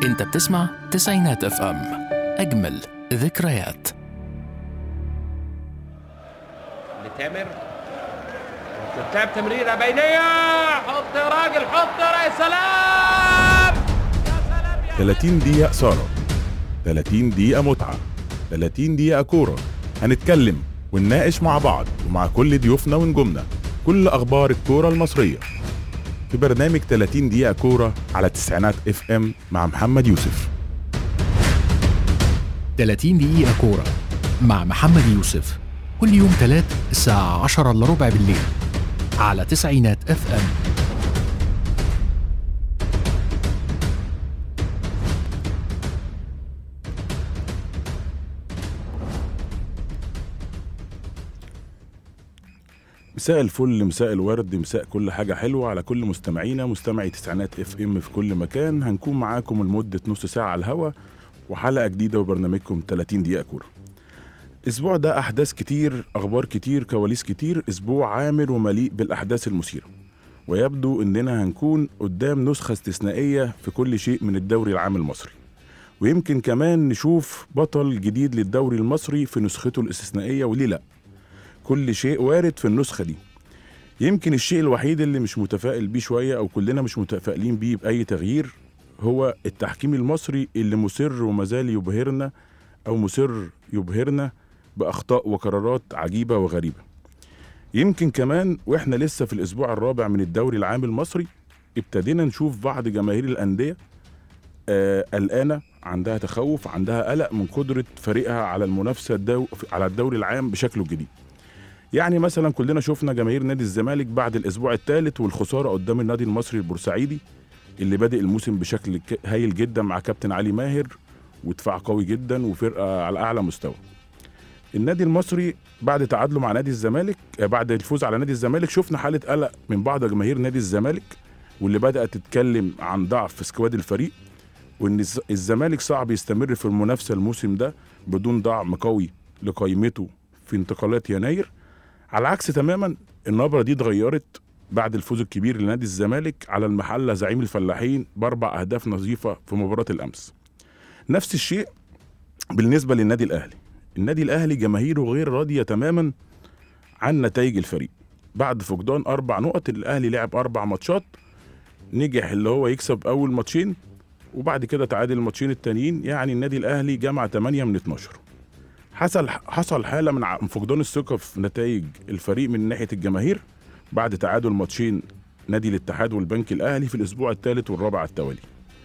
انت بتسمع تسعينات اف ام اجمل ذكريات لتامر كتاب تمريرة بينية حط يا راجل حط يا سلام يا سلام يا 30 دقيقة إثارة 30 دقيقة متعة 30 دقيقة كورة هنتكلم ونناقش مع بعض ومع كل ضيوفنا ونجومنا كل أخبار الكورة المصرية في برنامج 30 دقيقة كورة على تسعينات اف ام مع محمد يوسف 30 دقيقة كورة مع محمد يوسف كل يوم تلات الساعة 10 الا ربع بالليل على تسعينات اف ام مساء الفل مساء الورد مساء كل حاجة حلوة على كل مستمعينا مستمعي تسعينات اف ام في كل مكان هنكون معاكم لمدة نص ساعة على الهوا وحلقة جديدة وبرنامجكم 30 دقيقة كورة الأسبوع ده أحداث كتير أخبار كتير كواليس كتير أسبوع عامر ومليء بالأحداث المثيرة ويبدو إننا هنكون قدام نسخة استثنائية في كل شيء من الدوري العام المصري ويمكن كمان نشوف بطل جديد للدوري المصري في نسخته الاستثنائية وليه لأ كل شيء وارد في النسخة دي يمكن الشيء الوحيد اللي مش متفائل بيه شوية أو كلنا مش متفائلين بيه بأي تغيير هو التحكيم المصري اللي مصر ومازال يبهرنا أو مصر يبهرنا بأخطاء وقرارات عجيبة وغريبة يمكن كمان وإحنا لسه في الأسبوع الرابع من الدوري العام المصري ابتدينا نشوف بعض جماهير الأندية آه، قلقانة عندها تخوف عندها قلق من قدرة فريقها على المنافسة الدو... على الدوري العام بشكله الجديد يعني مثلا كلنا شفنا جماهير نادي الزمالك بعد الاسبوع الثالث والخساره قدام النادي المصري البورسعيدي اللي بادئ الموسم بشكل ك- هايل جدا مع كابتن علي ماهر ودفاع قوي جدا وفرقه على اعلى مستوى. النادي المصري بعد تعادله مع نادي الزمالك آه، بعد الفوز على نادي الزمالك شفنا حاله قلق من بعض جماهير نادي الزمالك واللي بدات تتكلم عن ضعف في سكواد الفريق وان الز- الزمالك صعب يستمر في المنافسه الموسم ده بدون دعم قوي لقائمته في انتقالات يناير على العكس تماما النبره دي اتغيرت بعد الفوز الكبير لنادي الزمالك على المحله زعيم الفلاحين باربع اهداف نظيفه في مباراه الامس. نفس الشيء بالنسبه للنادي الاهلي. النادي الاهلي جماهيره غير راضيه تماما عن نتائج الفريق. بعد فقدان اربع نقط الاهلي لعب اربع ماتشات نجح اللي هو يكسب اول ماتشين وبعد كده تعادل الماتشين التانيين يعني النادي الاهلي جمع 8 من 12. حصل حصل حاله من ع- من فقدان الثقه في نتائج الفريق من ناحيه الجماهير بعد تعادل ماتشين نادي الاتحاد والبنك الاهلي في الاسبوع الثالث والرابع على التوالي.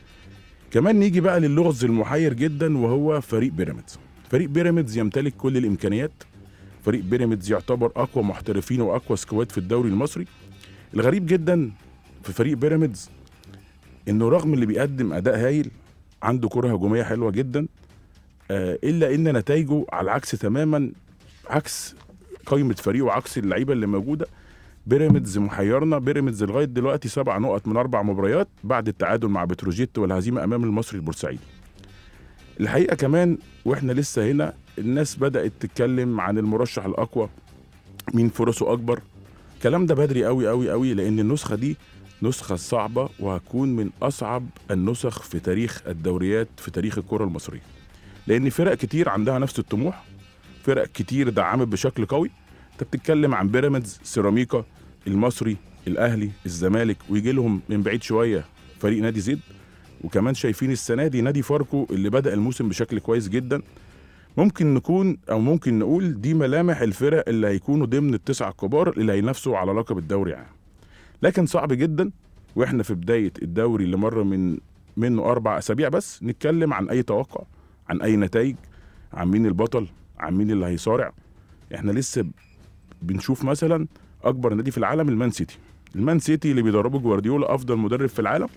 كمان نيجي بقى للغز المحير جدا وهو فريق بيراميدز. فريق بيراميدز يمتلك كل الامكانيات. فريق بيراميدز يعتبر اقوى محترفين واقوى سكواد في الدوري المصري. الغريب جدا في فريق بيراميدز انه رغم اللي بيقدم اداء هايل عنده كره هجوميه حلوه جدا آه، الا ان نتائجه على العكس تماما عكس قائمه فريقه وعكس اللعيبه اللي موجوده بيراميدز محيرنا بيراميدز لغايه دلوقتي سبع نقط من اربع مباريات بعد التعادل مع بتروجيت والهزيمه امام المصري البورسعيدي الحقيقه كمان واحنا لسه هنا الناس بدات تتكلم عن المرشح الاقوى مين فرصه اكبر الكلام ده بدري قوي قوي قوي لان النسخه دي نسخه صعبه وهتكون من اصعب النسخ في تاريخ الدوريات في تاريخ الكره المصريه لان فرق كتير عندها نفس الطموح فرق كتير دعمت بشكل قوي انت بتتكلم عن بيراميدز سيراميكا المصري الاهلي الزمالك ويجي لهم من بعيد شويه فريق نادي زد وكمان شايفين السنه دي نادي فاركو اللي بدا الموسم بشكل كويس جدا ممكن نكون او ممكن نقول دي ملامح الفرق اللي هيكونوا ضمن التسعه الكبار اللي هينافسوا على لقب الدوري العام لكن صعب جدا واحنا في بدايه الدوري اللي مر من منه اربع اسابيع بس نتكلم عن اي توقع عن اي نتائج عن مين البطل عن مين اللي هيصارع احنا لسه بنشوف مثلا اكبر نادي في العالم المان سيتي المان سيتي اللي بيدربه جوارديولا افضل مدرب في العالم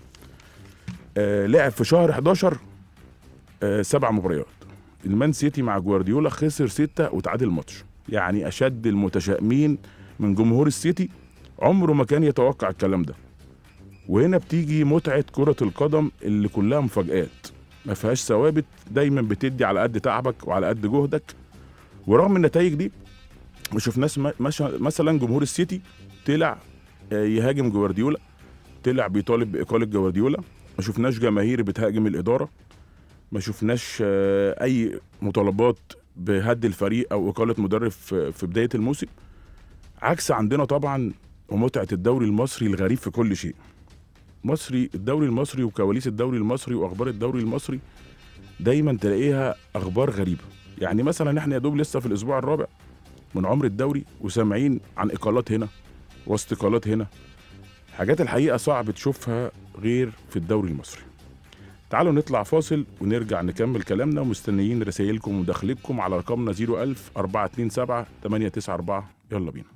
آه لعب في شهر 11 آه سبع مباريات المان سيتي مع جوارديولا خسر ستة وتعادل ماتش يعني اشد المتشائمين من جمهور السيتي عمره ما كان يتوقع الكلام ده وهنا بتيجي متعة كرة القدم اللي كلها مفاجآت ما فيهاش ثوابت دايما بتدي على قد تعبك وعلى قد جهدك ورغم النتائج دي ما شفناش م- مش- مثلا جمهور السيتي طلع آه، يهاجم جوارديولا طلع بيطالب بإقالة جوارديولا ما ما شفناش جماهير بتهاجم الاداره ما شفناش آه، اي مطالبات بهد الفريق او اقاله مدرب في في بدايه الموسم عكس عندنا طبعا ومتعه الدوري المصري الغريب في كل شيء مصري الدوري المصري وكواليس الدوري المصري واخبار الدوري المصري دايما تلاقيها اخبار غريبه يعني مثلا احنا يا دوب لسه في الاسبوع الرابع من عمر الدوري وسامعين عن اقالات هنا واستقالات هنا حاجات الحقيقه صعب تشوفها غير في الدوري المصري تعالوا نطلع فاصل ونرجع نكمل كلامنا ومستنيين رسائلكم ومداخلتكم على رقمنا 01000 427 894 يلا بينا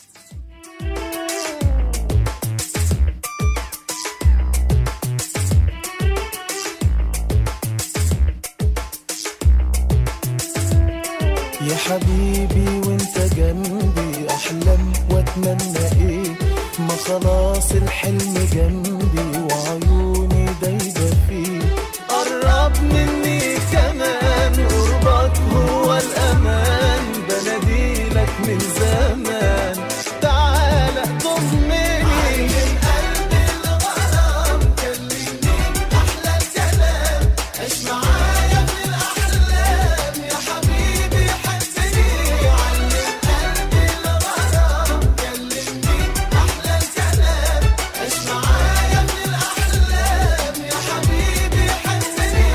يا حبيبي وانت جنبي احلم واتمنى ايه ما خلاص الحلم جنبي وعيوني دايبه فيه قرب مني كمان قربك هو الامان بناديلك من زمان تعالى ضمني من قلبي الغرام كلمني احلى الكلام عيش معايا في الاحلام يا حبيبي حسني علم قلبي الغرام كلمني احلى الكلام عيش معايا في الاحلام يا حبيبي حسني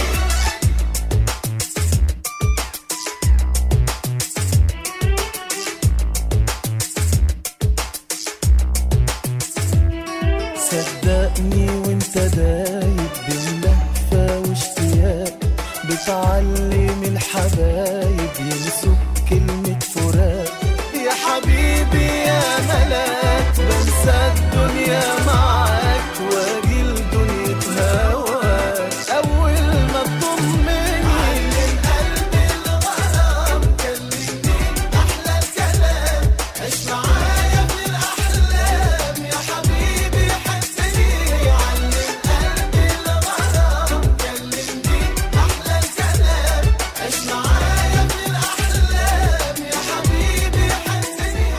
صدقني وانت دايب بين لهفة واشتياق بتعلم الحبايب ينسوا كلمة فراق يا حبيبي يا ملاك بنسى الدنيا معاك واجي لدنيا هواك أول ما تضمني علم قلبي الغرام كلمني أحلى الكلام عيش معايا في الأحلام يا حبيبي حسني علم قلبي الغرام كلمني أحلى الكلام عيش معايا في الأحلام يا حبيبي حسني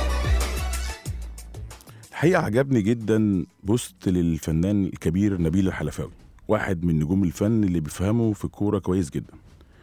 الحقيقه عجبني جدا بوست للفنان الكبير نبيل الحلفاوي واحد من نجوم الفن اللي بيفهموا في الكوره كويس جدا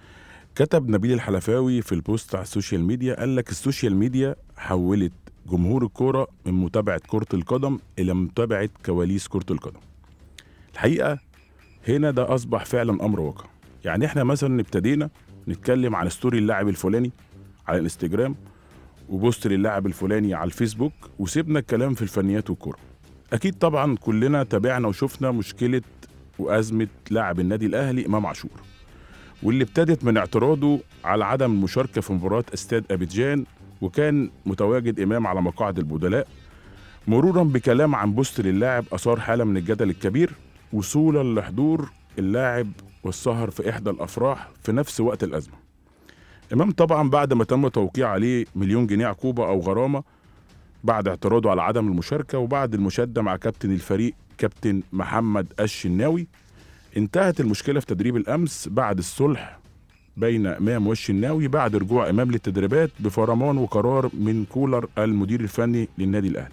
كتب نبيل الحلفاوي في البوست على السوشيال ميديا قال لك السوشيال ميديا حولت جمهور الكوره من متابعه كره القدم الى متابعه كواليس كره القدم الحقيقه هنا ده اصبح فعلا امر واقع يعني احنا مثلا ابتدينا نتكلم عن ستوري اللاعب الفلاني على الانستجرام وبوست للاعب الفلاني على الفيسبوك وسيبنا الكلام في الفنيات والكوره اكيد طبعا كلنا تابعنا وشفنا مشكله وازمه لاعب النادي الاهلي امام عاشور واللي ابتدت من اعتراضه على عدم المشاركه في مباراه استاد ابيجان وكان متواجد امام على مقاعد البدلاء مرورا بكلام عن بوست للاعب اثار حاله من الجدل الكبير وصولا لحضور اللاعب والسهر في احدى الافراح في نفس وقت الازمه امام طبعا بعد ما تم توقيع عليه مليون جنيه عقوبه او غرامه بعد اعتراضه على عدم المشاركه وبعد المشاده مع كابتن الفريق كابتن محمد الشناوي انتهت المشكله في تدريب الامس بعد الصلح بين امام والشناوي بعد رجوع امام للتدريبات بفرمان وقرار من كولر المدير الفني للنادي الاهلي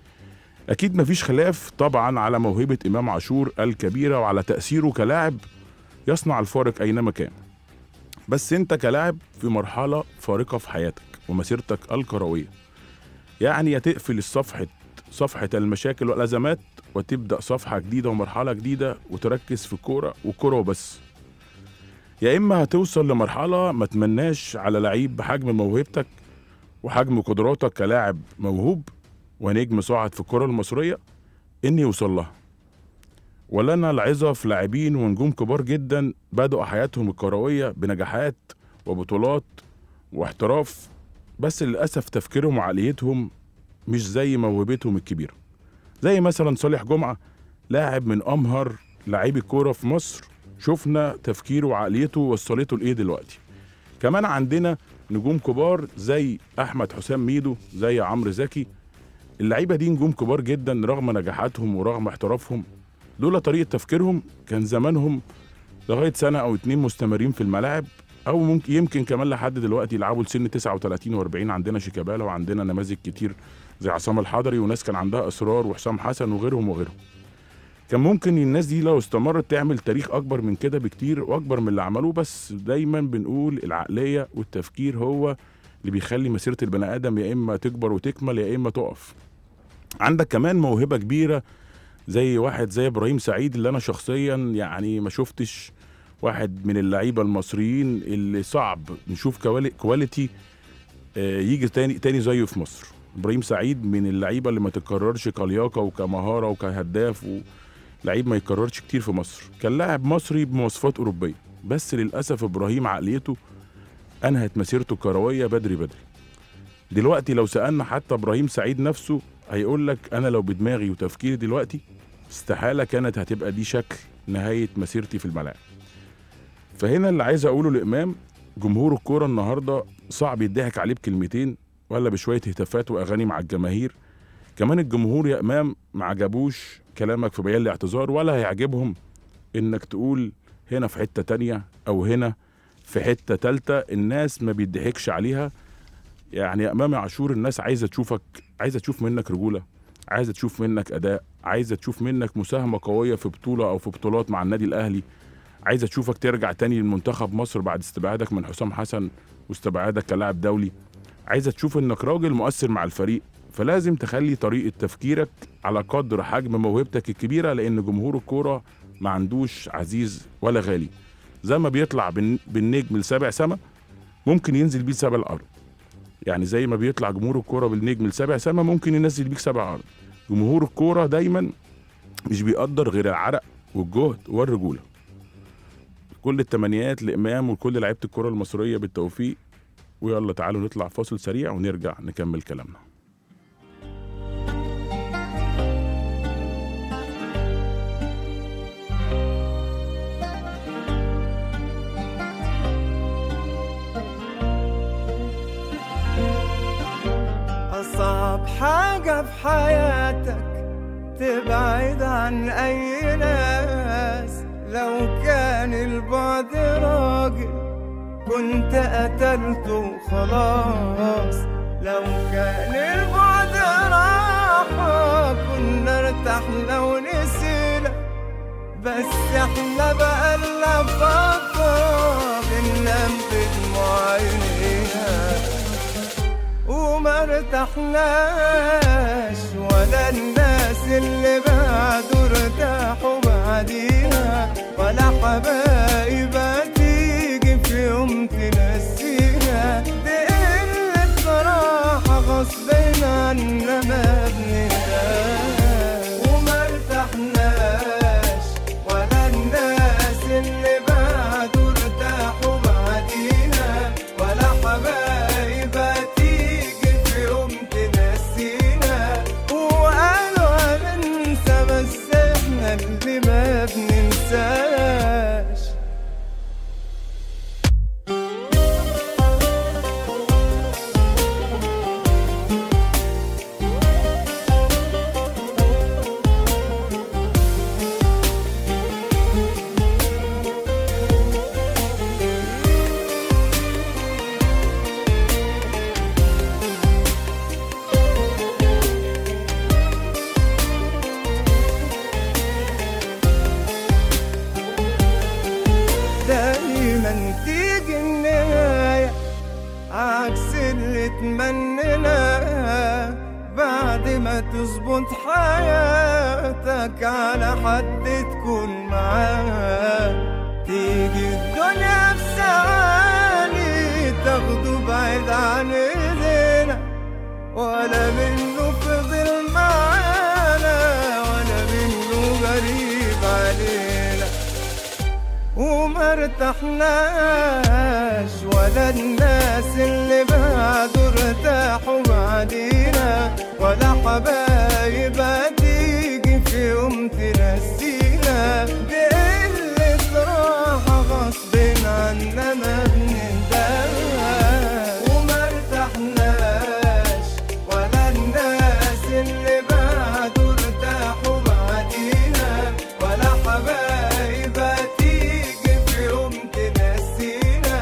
اكيد مفيش خلاف طبعا على موهبه امام عاشور الكبيره وعلى تاثيره كلاعب يصنع الفارق اينما كان بس انت كلاعب في مرحله فارقه في حياتك ومسيرتك الكرويه يعني يا تقفل الصفحه صفحه المشاكل والازمات وتبدا صفحه جديده ومرحله جديده وتركز في الكوره والكوره وبس يا اما هتوصل لمرحله ما تمناش على لعيب بحجم موهبتك وحجم قدراتك كلاعب موهوب ونجم صاعد في الكره المصريه ان يوصل لها ولنا العظة في لاعبين ونجوم كبار جدا بدأوا حياتهم الكروية بنجاحات وبطولات واحتراف بس للأسف تفكيرهم وعقليتهم مش زي موهبتهم الكبيرة زي مثلا صالح جمعة لاعب من أمهر لاعبي الكورة في مصر شفنا تفكيره وعقليته وصلته لإيه دلوقتي كمان عندنا نجوم كبار زي أحمد حسام ميدو زي عمرو زكي اللعيبة دي نجوم كبار جدا رغم نجاحاتهم ورغم احترافهم لولا طريقه تفكيرهم كان زمانهم لغايه سنه او اتنين مستمرين في الملاعب او ممكن يمكن كمان لحد دلوقتي يلعبوا لسن 39 و40 عندنا شيكابالا وعندنا نماذج كتير زي عصام الحضري وناس كان عندها اصرار وحسام حسن وغيرهم وغيرهم كان ممكن الناس دي لو استمرت تعمل تاريخ اكبر من كده بكتير واكبر من اللي عملوه بس دايما بنقول العقليه والتفكير هو اللي بيخلي مسيره البني ادم يا اما تكبر وتكمل يا اما تقف عندك كمان موهبه كبيره زي واحد زي ابراهيم سعيد اللي انا شخصيا يعني ما شفتش واحد من اللعيبه المصريين اللي صعب نشوف كوالي- كواليتي آه، يجي تاني تاني زيه في مصر ابراهيم سعيد من اللعيبه اللي ما تتكررش كلياقه وكمهاره وكهداف لعيب ما يتكررش كتير في مصر كان لاعب مصري بمواصفات اوروبيه بس للاسف ابراهيم عقليته انهت مسيرته الكرويه بدري بدري دلوقتي لو سالنا حتى ابراهيم سعيد نفسه هيقول لك انا لو بدماغي وتفكيري دلوقتي استحاله كانت هتبقى دي شكل نهايه مسيرتي في الملاعب فهنا اللي عايز اقوله لامام جمهور الكوره النهارده صعب يضحك عليه بكلمتين ولا بشويه هتافات واغاني مع الجماهير كمان الجمهور يا امام ما عجبوش كلامك في بيان الاعتذار ولا هيعجبهم انك تقول هنا في حته تانية او هنا في حته تالتة الناس ما بيضحكش عليها يعني يا امام عاشور الناس عايزه تشوفك عايزه تشوف منك رجوله عايزه تشوف منك اداء عايزه تشوف منك مساهمه قويه في بطوله او في بطولات مع النادي الاهلي عايزه تشوفك ترجع تاني لمنتخب مصر بعد استبعادك من حسام حسن واستبعادك كلاعب دولي عايزه تشوف انك راجل مؤثر مع الفريق فلازم تخلي طريقه تفكيرك على قدر حجم موهبتك الكبيره لان جمهور الكوره ما عندوش عزيز ولا غالي زي ما بيطلع بالن- بالنجم لسابع سما ممكن ينزل بيه سبع الارض يعني زي ما بيطلع جمهور الكوره بالنجم لسابع سما ممكن ينزل بيك سبع ارض جمهور الكوره دايما مش بيقدر غير العرق والجهد والرجوله كل التمنيات لامام وكل لعيبه الكره المصريه بالتوفيق ويلا تعالوا نطلع فاصل سريع ونرجع نكمل كلامنا أصعب حاجة في حياتك تبعد عن أي ناس لو كان البعد راجل كنت قتلته خلاص لو كان البعد راحة كنا ارتحنا ونسينا بس احنا بقالنا فترة بننام بدموع عينينا وما ارتحناش ولا الناس اللي بعدوا ارتاحوا بعدينا ولا حبايب تيجي في يوم تنسينا دي قلة راحة غصب عنا ما بنقدرش وما ارتحناش ولا الناس اللي بعدوا ارتاحوا بعدينا ولا حبايب تيجي في يوم تنسينا وقالوا هننسى بس احنا اللي ما بننساش دايما تيجي النهاية عكس اللي تمنيناه بعد ما تظبط حياتك على حد تكون معاه تيجي الدنيا في ثواني تاخده بعيد عن ايدينا ولا منه فضل معانا ولا منه غريب علينا وما ارتحناش ولا الناس اللي بعدوا ارتاحوا بعدينا ولا حبايب تيجي في يوم تنسينا بقلة راحة غصب عننا ما بنندمش وما ارتحناش ولا الناس اللي بعدوا ارتاحوا بعدينا ولا حبايب تيجي في يوم تنسينا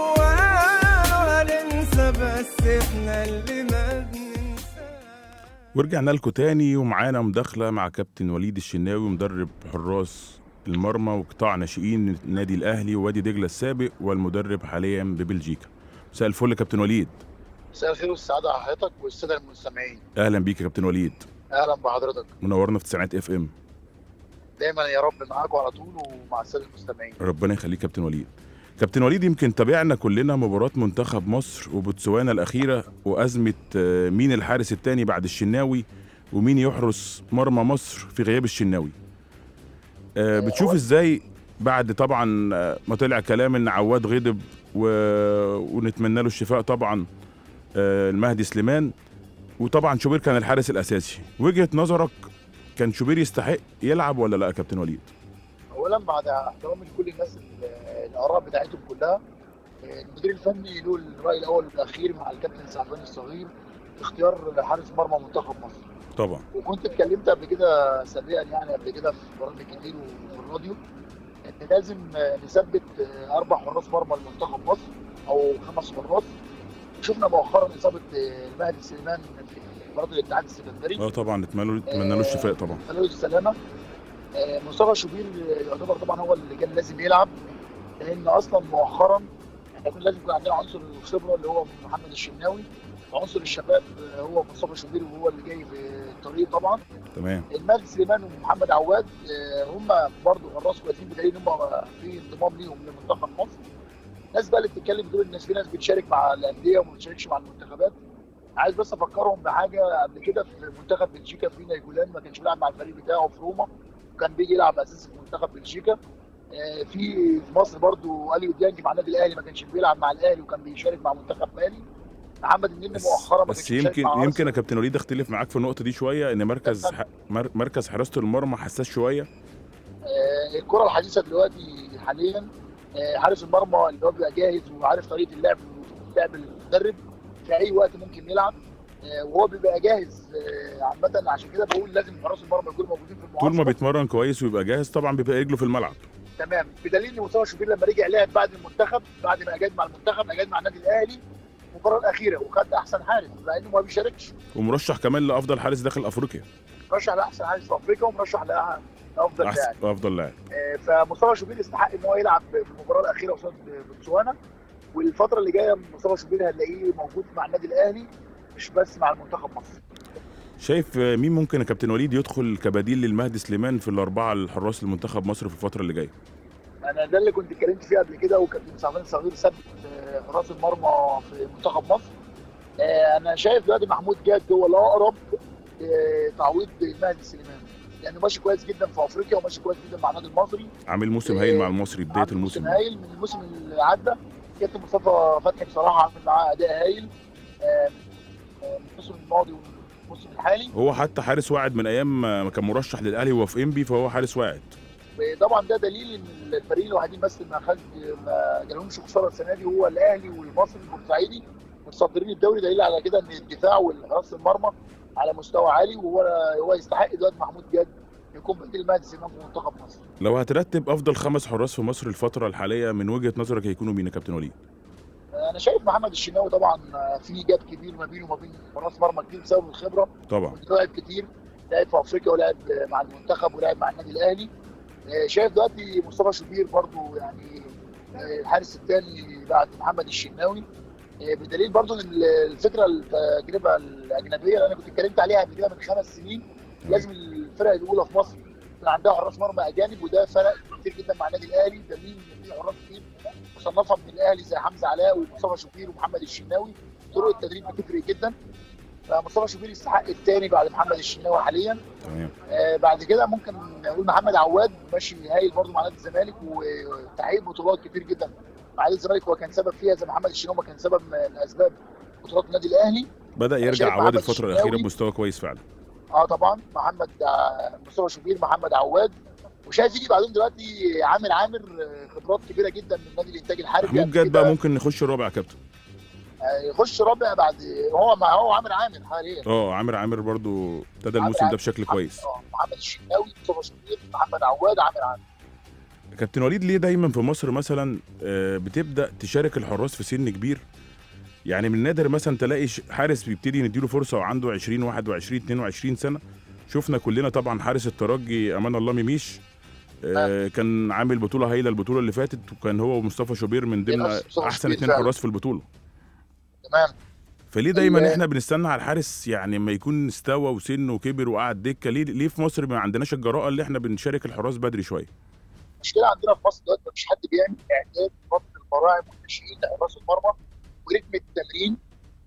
وقالوا هننسى بس احنا اللي ما بننساش ورجعنا لكم تاني ومعانا مداخلة مع كابتن وليد الشناوي مدرب حراس المرمى وقطاع ناشئين النادي الأهلي ووادي دجلة السابق والمدرب حاليا ببلجيكا مساء الفل يا كابتن وليد مساء الخير والسعادة على حضرتك والسادة المستمعين أهلا بيك يا كابتن وليد أهلا بحضرتك منورنا في تسعينات اف ام دايما يا رب معاكم على طول ومع السادة المستمعين ربنا يخليك كابتن وليد كابتن وليد يمكن تابعنا كلنا مباراة منتخب مصر وبوتسوانا الأخيرة وأزمة آه، مين الحارس التاني بعد الشناوي ومين يحرس مرمى مصر في غياب الشناوي آه، بتشوف ازاي بعد طبعا آه، ما طلع كلام ان عواد غضب و... ونتمنى له الشفاء طبعا آه، المهدي سليمان وطبعا شوبير كان الحارس الاساسي وجهه نظرك كان شوبير يستحق يلعب ولا لا يا كابتن وليد أولا بعد احترامي لكل الناس ال- الآراء بتاعتهم كلها المدير الفني له الرأي الأول والأخير مع الكابتن سعفان الصغير في اختيار حارس مرمى منتخب مصر طبعا وكنت اتكلمت قبل كده سريعا يعني قبل كده في برامج كتير وفي الراديو ان لازم نثبت اربع حراس مرمى لمنتخب مصر او خمس حراس شفنا مؤخرا اصابه المهدي سليمان في مباراه الاتحاد السكندري اه طبعا نتمنى له نتمنى له الشفاء طبعا له السلامه آه، مصطفى شوبير يعتبر طبعا هو اللي كان لازم يلعب لان اصلا مؤخرا احنا كنا لازم يكون عندنا عنصر الخبره اللي هو محمد الشناوي وعنصر الشباب آه، هو مصطفى شوبير وهو اللي جاي في الطريق طبعا تمام المهدي سليمان ومحمد عواد آه، هم برضه حراس كويسين بدليل ان هم في انضمام ليهم لمنتخب مصر الناس بقى اللي بتتكلم دول الناس في ناس بتشارك مع الانديه وما بتشاركش مع المنتخبات عايز بس افكرهم بحاجه قبل كده في منتخب بلجيكا في جولان ما كانش بيلعب مع الفريق بتاعه في روما وكان بيجي يلعب اساسي في منتخب بلجيكا آه، في في مصر برضو اليو ديانج مع النادي الاهلي ما كانش بيلعب مع الاهلي وكان بيشارك مع منتخب مالي محمد النني بس, مؤخرا ما بس كانش بيشارك يمكن مع يمكن أرسنال. يا كابتن وليد اختلف معاك في النقطه دي شويه ان مركز ح... مر... مركز حراسه المرمى حساس شويه آه، الكره الحديثه دلوقتي حاليا آه، حارس المرمى اللي هو بيبقى جاهز وعارف طريقه اللعب لعب المدرب في اي وقت ممكن يلعب آه، وهو بيبقى جاهز آه، عامه عشان كده بقول لازم حراس المرمى يكونوا موجودين في طول ما المعسكر بيتمرن كويس ويبقى جاهز طبعا بيبقى رجله في الملعب تمام بدليل ان مصطفى شوبير لما رجع لعب بعد المنتخب بعد ما اجاد مع المنتخب اجاد مع النادي الاهلي المباراه الاخيره وخد احسن حارس مع انه ما بيشاركش ومرشح كمان لافضل حارس داخل افريقيا مرشح لاحسن حارس في افريقيا ومرشح لأ- لافضل لاعب احسن افضل لاعب آه، فمصطفى شوبير يستحق ان هو يلعب في المباراه الاخيره قصاد بوتسوانا والفتره اللي جايه مصطفى شوبير هنلاقيه موجود مع النادي الاهلي مش بس مع المنتخب مصر شايف آه، مين ممكن يا كابتن وليد يدخل كبديل للمهدي سليمان في الاربعه الحراس لمنتخب مصر في الفتره اللي جايه انا ده اللي كنت اتكلمت فيه قبل كده وكابتن سعفان الصغير ثبت آه، حراس المرمى في منتخب مصر آه، انا شايف دلوقتي محمود جاد هو الاقرب آه، تعويض المهدي سليمان لانه ماشي كويس جدا في افريقيا وماشي كويس جدا مع النادي المصري عامل موسم هايل مع المصري بدايه عامل الموسم موسم هايل من الموسم اللي عدى كابتن مصطفى فتحي بصراحه عامل معاه اداء هايل آه، آه، الموسم الماضي والموسم الحالي هو حتى حارس واعد من ايام ما كان مرشح للاهلي وهو في انبي فهو حارس واعد طبعا ده دليل ان الفريق الوحيدين بس اللي ما خد ما جالهمش خساره السنه دي هو الاهلي والمصري البورسعيدي متصدرين الدوري دليل على كده ان الدفاع والحراس المرمى على مستوى عالي وهو هو يستحق دلوقتي محمود جاد يكون بديل المهدي سليمان في منتخب مصر. لو هترتب افضل خمس حراس في مصر الفتره الحاليه من وجهه نظرك هيكونوا مين يا كابتن وليد انا شايف محمد الشناوي طبعا في جاب كبير ما بينه وما بين حراس مرمى كتير بسبب الخبره طبعا لاعب كتير لعب في افريقيا ولعب مع المنتخب ولعب مع النادي الاهلي آه، شايف دلوقتي مصطفى شوبير برضو يعني آه، الحارس الثاني بعد محمد الشناوي آه، بدليل برضو ان الفكره التجربه الاجنبيه اللي انا كنت اتكلمت عليها قبل كده من خمس سنين لازم الفرق الاولى في مصر يكون عندها حراس مرمى اجانب وده فرق كتير جدا مع النادي الاهلي دليل ان في حراس كتير مصنفه من الاهلي زي حمزه علاء ومصطفى شوبير ومحمد الشناوي طرق التدريب بتفرق جدا فمصطفى شوبير يستحق الثاني بعد محمد الشناوي حاليا تمام آه بعد كده ممكن نقول محمد عواد ماشي هايل برضه مع نادي الزمالك وتحقيق بطولات كتير جدا مع نادي الزمالك هو كان سبب فيها زي محمد الشناوي ما كان سبب من اسباب بطولات النادي الاهلي بدا شايف يرجع عواد محمد الفتره الشناوي. الاخيره بمستوى كويس فعلا اه طبعا محمد آه، مصطفى شوبير محمد عواد وشايف يجي بعدهم دلوقتي عامر عامر آه، خبرات كبيره جدا من نادي الانتاج الحربي محمود قبل جاد كده، بقى ممكن نخش الرابع يا كابتن آه، يخش رابع بعد هو مع هو عامر عامر حاليا اه عامر عامر برضو ابتدى عامر الموسم ده عامر. بشكل كويس آه، محمد الشناوي مصطفى شوبير محمد عواد عامر عامر كابتن وليد ليه دايما في مصر مثلا آه، بتبدا تشارك الحراس في سن كبير يعني من النادر مثلا تلاقي ش- حارس بيبتدي نديله فرصه وعنده 20 21 22 سنه شفنا كلنا طبعا حارس الترجي امان الله ميميش آه كان عامل بطوله هايله البطوله اللي فاتت وكان هو ومصطفى شوبير من ضمن نفس مصطفى احسن شوبير اتنين فعلا. حراس في البطوله تمام فليه دايما ال- احنا بنستنى على الحارس يعني لما يكون استوى وسنه وكبر وقعد دكه ليه ليه في مصر ما عندناش الجراءه اللي احنا بنشارك الحراس بدري شويه المشكله عندنا في مصر دلوقتي مفيش حد بيعمل اعداد فتره البراعم والناشئين لحراس المرمى ورتم التمرين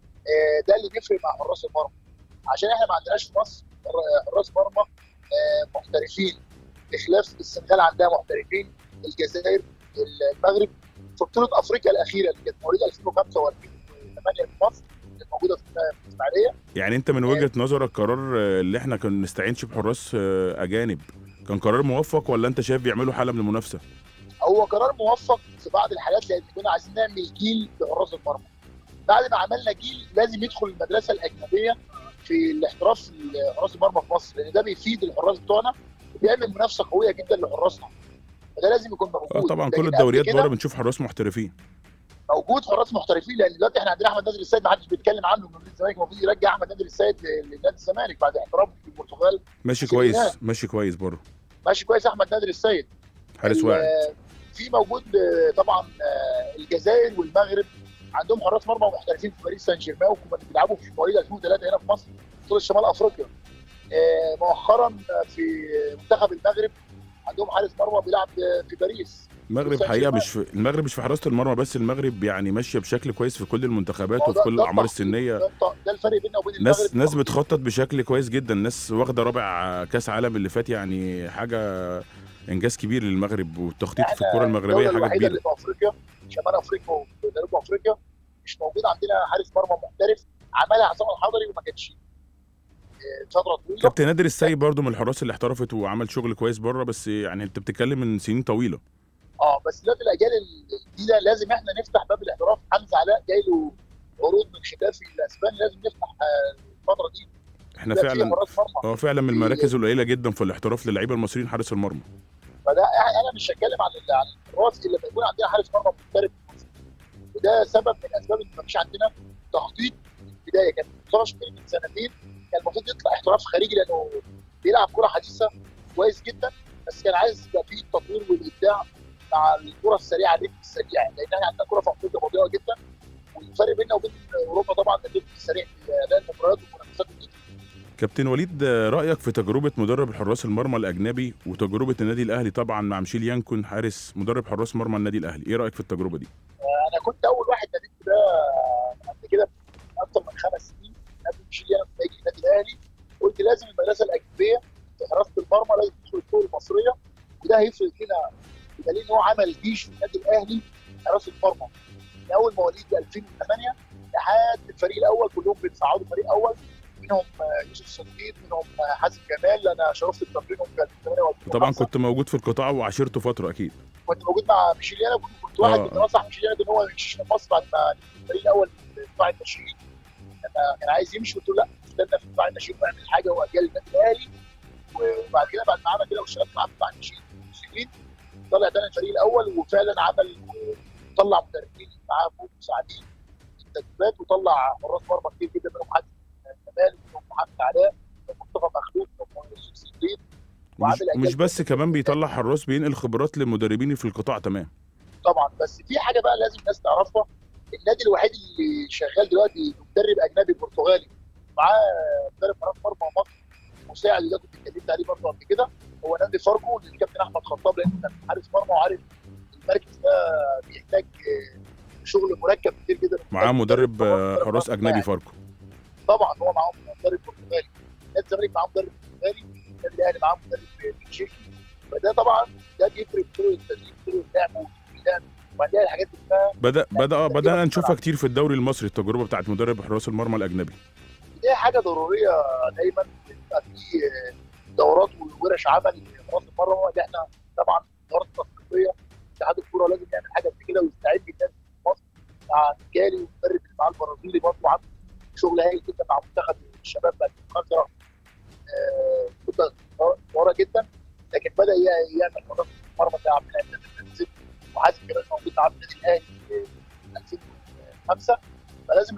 آه، ده اللي بيفرق مع حراس المرمى عشان احنا ما عندناش في مصر حر- حراس مرمى آه، محترفين بخلاف السنغال عندها محترفين الجزائر المغرب في بطوله افريقيا الاخيره اللي كانت مواليد 2005 و2008 في مصر كانت موجوده في في الاسماعيليه يعني انت من وجهه نظرك قرار آه، اللي احنا كنا نستعينش بحراس آه، اجانب كان قرار موفق ولا انت شايف بيعملوا حاله من المنافسه هو قرار موفق في بعض الحالات لان كنا عايزين نعمل جيل لحراس المرمى. بعد ما عملنا جيل لازم يدخل المدرسه الاجنبيه في الاحتراف في حراس المرمى في مصر لان ده بيفيد الحراس بتوعنا وبيعمل منافسه قويه جدا لحراسنا. فده لازم يكون موجود. اه طبعا لكن كل قبل الدوريات كده بره بنشوف حراس محترفين موجود حراس محترفين لان دلوقتي احنا عندنا احمد نادر السيد ما حدش بيتكلم عنه من نادي الزمالك المفروض يرجع احمد نادر السيد لنادي الزمالك بعد احترافه في البرتغال ماشي في كويس النهاية. ماشي كويس بره ماشي كويس احمد نادر السيد حارس ال- واعد في موجود آه، طبعا آه، الجزائر والمغرب عندهم حراس مرمى محترفين في باريس سان جيرمان وكانوا بيلعبوا في مواليد 2003 هنا في مصر بطوله شمال افريقيا آه، مؤخرا آه، في منتخب المغرب عندهم حارس مرمى بيلعب آه، في باريس المغرب سان حقيقه جيرمان. مش في المغرب مش في حراسه المرمى بس المغرب يعني ماشيه بشكل كويس في كل المنتخبات هو وفي ده- كل ده الاعمار التخطيط. السنيه ده الت- ده الفرق بيننا وبين ناس المغرب ناس بتخطط بشكل كويس جدا ناس واخده رابع كاس عالم اللي فات يعني حاجه انجاز كبير للمغرب والتخطيط في إحنا الكره الدولة المغربيه حاجه الوحيده كبيره اللي في افريقيا شمال افريقيا وجنوب افريقيا مش موجود عندنا حارس مرمى محترف عملها عصام الحضري وما كانش آه، فتره طويله كابتن نادر السيد برضو من الحراس اللي احترفت وعمل شغل كويس بره بس يعني انت بتتكلم من سنين طويله اه بس دلوقتي الاجيال الجديده لازم احنا نفتح باب الاحتراف حمزه علاء جاي له عروض من خلافي الاسباني لازم نفتح آه، الفتره دي احنا يبقى في فعلا حراس مرمى اه فعلا من المراكز القليله جدا في الاحتراف للعيبه المصريين حارس المرمى فده إح- انا مش هتكلم عن ال- عن الحراس الا لما يكون عندنا حارس مرمى محترف في مصر. وده سبب من اسباب ان مفيش عندنا تخطيط من البدايه كان مصطفى شوبير من سنتين كان المفروض يطلع احتراف خارجي لانه بيلعب كره حديثه كويس جدا بس كان عايز يبقى فيه التطوير والابداع مع الكره السريعه الريتم السريع لان احنا عندنا كره في افريقيا بطيئه جدا والفرق بيننا وبين اوروبا طبعا الريتم السريع في اداء المباريات والمنافسات الجديده كابتن وليد آه، رايك في تجربه مدرب الحراس المرمى الاجنبي وتجربه النادي الاهلي طبعا مع مشيل يانكون حارس مدرب حراس مرمى النادي الاهلي ايه رايك في التجربه دي انا كنت اول واحد ناديت ده قبل كده اكثر من خمس سنين قبل مشيل انا لما يجي النادي الاهلي قلت لازم المدرسه الاجنبيه في حراسه المرمى لازم تدخل الكوره المصريه وده هيفرق لنا بدليل ان هو عمل جيش في النادي الاهلي حراسه المرمى من اول مواليد 2008 لحد الفريق الاول كلهم بيتصعدوا فريق اول منهم آه، يوسف صديق منهم آه، حازم كمال انا شرفت بتمرينهم في 2008 طبعا كنت موجود في القطاع وعاشرته فتره اكيد كنت موجود مع ميشيليانا كنت كنت واحد آه. من نصح ميشيليانا ان هو ما يمشيش من مصر بعد ما الفريق الاول في قطاع الناشئين لما كان عايز يمشي قلت له لا استنى في قطاع الناشئين واعمل حاجه واجيال النادي الاهلي وبعد كده بعد ما عمل كده واشتغلت معاه في قطاع الناشئين المسلمين طلع تاني الفريق الاول وفعلا عمل طلع مدربين معاه فوق مساعدين في التدريبات وطلع حراس مرمى كتير جدا منهم حد كمال منهم محمد علاء منهم مصطفى مخلوق منهم يوسف سيدين ومش, وعامل ومش أجيال بس كمان بيطلع حراس بينقل خبرات للمدربين في القطاع تمام طبعا بس في حاجه بقى لازم الناس تعرفها النادي الوحيد اللي شغال دلوقتي مدرب اجنبي برتغالي معاه مدرب حراس مرمى مصر مساعد وده كنت اتكلمت عليه برضه قبل كده هو نادي فاركو للكابتن احمد خطاب لانه كان حارس مرمى وعارف المركز ده بيحتاج آه، شغل مركب كتير جدا معاه مدرب آه، مدرب حراس مرمى اجنبي مساعد. فاركو طبعا هو معاه مدرب برتغالي نادي الزمالك معاه مدرب برتغالي النادي الاهلي معاه مدرب تشيكي فده طبعا ده بيفرق في طرق التدريب طرق اللعب وتكنيك اللعب وبعدين الحاجات دي اسمها بدا بدا آه، بدانا كده نشوفها بسرعة. كتير في الدوري المصري التجربه بتاعت مدرب حراس المرمى الاجنبي دي حاجه ضروريه دايما بيبقى في دورات وورش عمل لحراس المرمى اللي احنا طبعا الدورات التثقيفيه اتحاد الكوره لازم يعمل حاجه زي كده ويستعد الناس في مصر مع جالي والمدرب اللي معاه البرازيلي برضه عامل شغل هايل جدا مع منتخب الشباب في 2005 آه، مده صغيره جدا لكن بدا ي- يعمل حراس المرمى زي عبد الحليم الزبدي وحازم كمان موجود مع النادي الاهلي في 2005 فلازم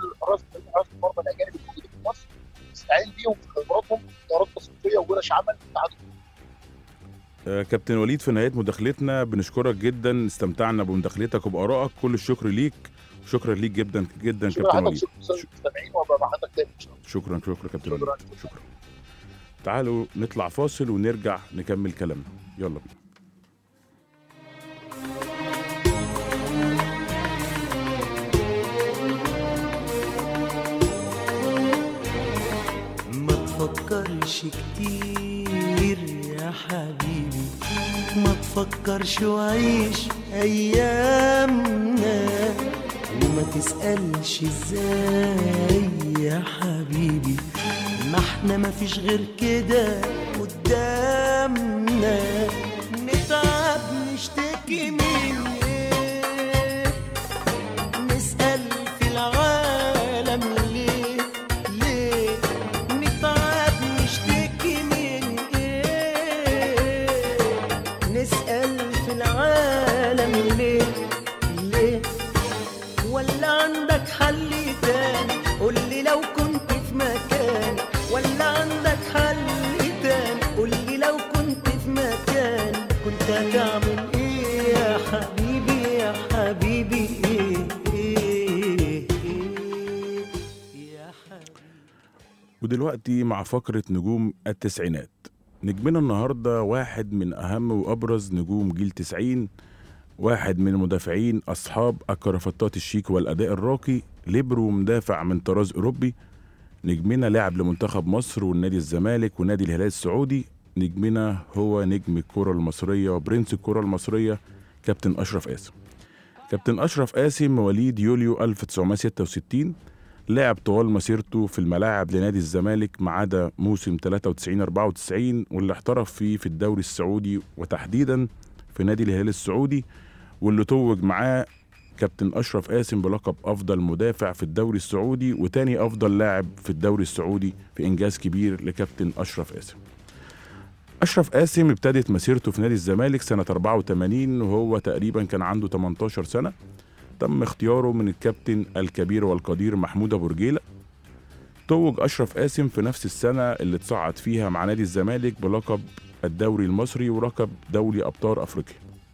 آه، كابتن وليد في نهايه مداخلتنا بنشكرك جدا استمتعنا بمداخلتك وبارائك كل الشكر ليك شكرا ليك جدا جدا شكرا كابتن لحضرتك وليد شكرا للمستمعين وابقى مع حضرتك تاني ان شاء الله شكرا شكرا كابتن وليد شكرا. شكرا تعالوا نطلع فاصل ونرجع نكمل كلامنا يلا بينا ما تفكرش كتير يا حبيبي ما تفكرش وعيش ايامنا وما تسألش ازاي يا حبيبي ما احنا ما فيش غير كده قدامنا نتعب نشتكي من ايه نسأل في العالم ليه ليه نتعب نشتكي من ايه نسأل في العالم ليه ليه ولا عندك حل تاني قول لي لو كنت في مكاني ولا عندك حل تاني قول لي لو كنت في مكاني كنت هتعمل ايه يا حبيبي يا حبيبي ايه ايه ايه يا حبيبي ودلوقتي مع فقرة نجوم التسعينات نجمنا النهاردة واحد من أهم وأبرز نجوم جيل 90 واحد من المدافعين أصحاب الكرافتات الشيك والأداء الراقي ليبرو مدافع من طراز أوروبي نجمنا لعب لمنتخب مصر والنادي الزمالك ونادي الهلال السعودي نجمنا هو نجم الكرة المصرية وبرنس الكرة المصرية كابتن أشرف قاسم كابتن أشرف قاسم مواليد يوليو 1966 لعب طوال مسيرته في الملاعب لنادي الزمالك ما عدا موسم 93 94 واللي احترف فيه في الدوري السعودي وتحديدا في نادي الهلال السعودي واللي توج معاه كابتن اشرف قاسم بلقب افضل مدافع في الدوري السعودي وتاني افضل لاعب في الدوري السعودي في انجاز كبير لكابتن اشرف قاسم اشرف قاسم ابتدت مسيرته في نادي الزمالك سنه 84 وهو تقريبا كان عنده 18 سنه تم اختياره من الكابتن الكبير والقدير محمود ابو رجيله توج اشرف قاسم في نفس السنه اللي اتصعد فيها مع نادي الزمالك بلقب الدوري المصري ولقب دوري ابطال افريقيا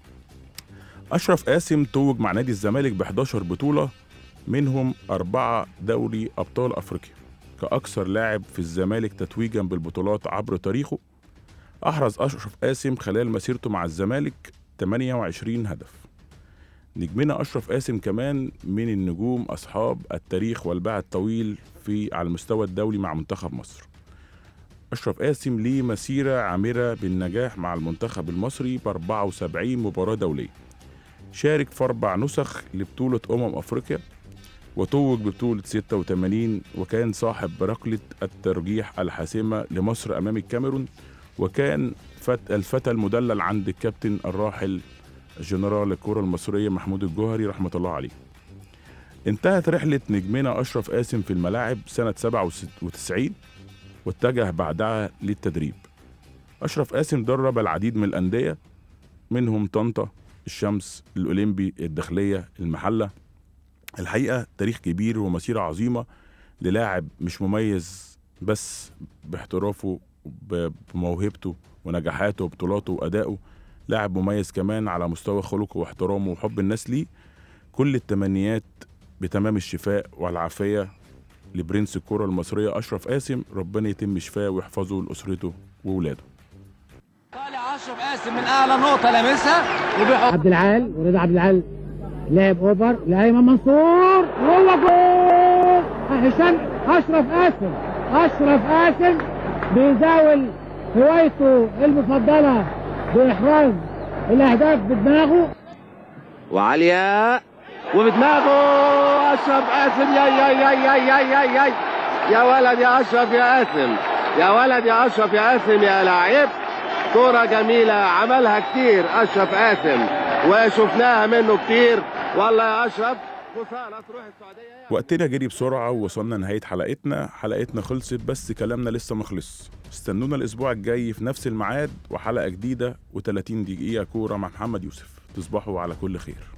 اشرف قاسم توج مع نادي الزمالك ب 11 بطوله منهم أربعة دوري أبطال أفريقيا كأكثر لاعب في الزمالك تتويجا بالبطولات عبر تاريخه أحرز أشرف قاسم خلال مسيرته مع الزمالك 28 هدف نجمنا أشرف قاسم كمان من النجوم أصحاب التاريخ والباع الطويل في على المستوى الدولي مع منتخب مصر أشرف قاسم ليه مسيرة عامرة بالنجاح مع المنتخب المصري ب 74 مباراة دولية شارك في أربع نسخ لبطولة أمم أفريقيا وتوج ببطولة 86 وكان صاحب ركلة الترجيح الحاسمة لمصر أمام الكاميرون وكان فت الفتى المدلل عند الكابتن الراحل جنرال الكرة المصرية محمود الجوهري رحمة الله عليه انتهت رحلة نجمنا أشرف قاسم في الملاعب سنة 97 واتجه بعدها للتدريب أشرف قاسم درب العديد من الأندية منهم طنطا الشمس الأولمبي الداخلية المحلة الحقيقة تاريخ كبير ومسيرة عظيمة للاعب مش مميز بس باحترافه ب- بموهبته ونجاحاته وبطولاته وأدائه لاعب مميز كمان على مستوى خلقه واحترامه وحب الناس ليه كل التمنيات بتمام الشفاء والعافية لبرنس الكرة المصرية أشرف قاسم ربنا يتم شفاه ويحفظه لأسرته وولاده طالع اشرف قاسم من اعلى نقطه لامسها وبيحط عبد العال ورضا عبد العال لعب اوفر لايمن منصور وهو جول هشام اشرف قاسم اشرف قاسم بيزاول هوايته المفضله باحراز الاهداف بدماغه وعليا وبدماغه اشرف قاسم يا يا يا يا يا يا يا يا ولد يا اشرف يا قاسم يا ولد يا اشرف يا قاسم يا لاعب كرة جميلة عملها كتير اشرف قاسم وشفناها منه كتير والله يا اشرف خسارة تروح السعودية وقتنا جري بسرعة ووصلنا نهاية حلقتنا حلقتنا خلصت بس كلامنا لسه ما خلص استنونا الأسبوع الجاي في نفس الميعاد وحلقة جديدة و30 دقيقة كورة مع محمد يوسف تصبحوا على كل خير